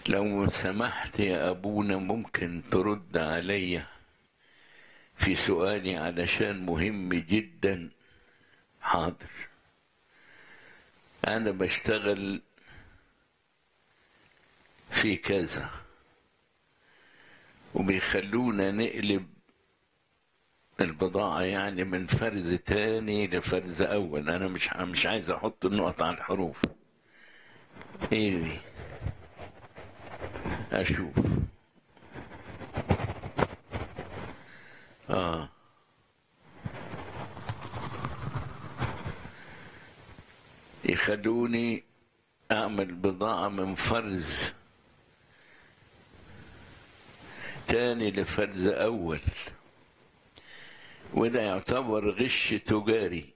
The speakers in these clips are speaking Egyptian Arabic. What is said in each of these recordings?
لو سمحت يا أبونا ممكن ترد عليا في سؤالي علشان مهم جدا حاضر أنا بشتغل في كذا وبيخلونا نقلب البضاعة يعني من فرز تاني لفرز أول أنا مش مش عايز أحط النقط على الحروف إيه دي أشوف آه يخلوني أعمل بضاعة من فرز تاني لفرز أول وده يعتبر غش تجاري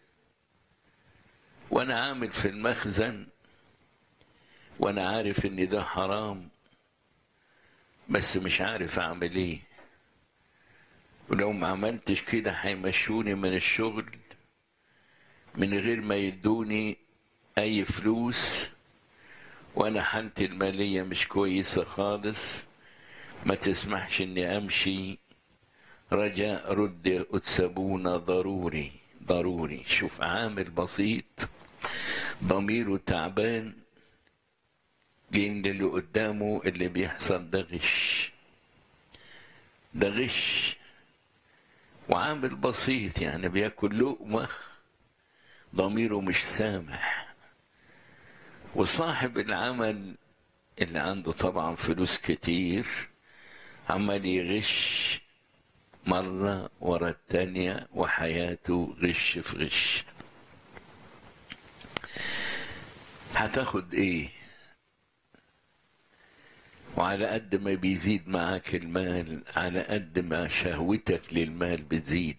وأنا عامل في المخزن وأنا عارف إن ده حرام بس مش عارف أعمل إيه ولو ما عملتش كده هيمشوني من الشغل من غير ما يدوني أي فلوس وأنا حالتي المالية مش كويسة خالص ما تسمحش إني أمشي رجاء رد يا أتسبونا ضروري ضروري شوف عامل بسيط ضميره تعبان لأن اللي قدامه اللي بيحصل ده غش ده غش وعامل بسيط يعني بياكل لقمة ضميره مش سامح وصاحب العمل اللي عنده طبعا فلوس كتير عمال يغش مرة ورا التانية وحياته غش في غش هتاخد ايه وعلى قد ما بيزيد معاك المال على قد ما شهوتك للمال بتزيد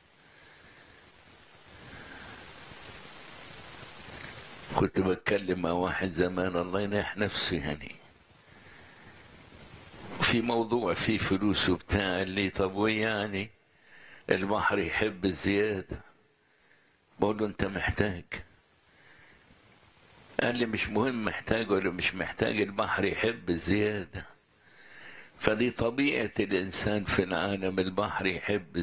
كنت بتكلم مع واحد زمان الله ينح نفسه يعني في موضوع فيه فلوس وبتاع قال لي طب ويعني البحر يحب الزيادة بقول له انت محتاج قال لي مش مهم محتاج ولا مش محتاج البحر يحب الزيادة فدي طبيعة الإنسان في العالم البحر يحب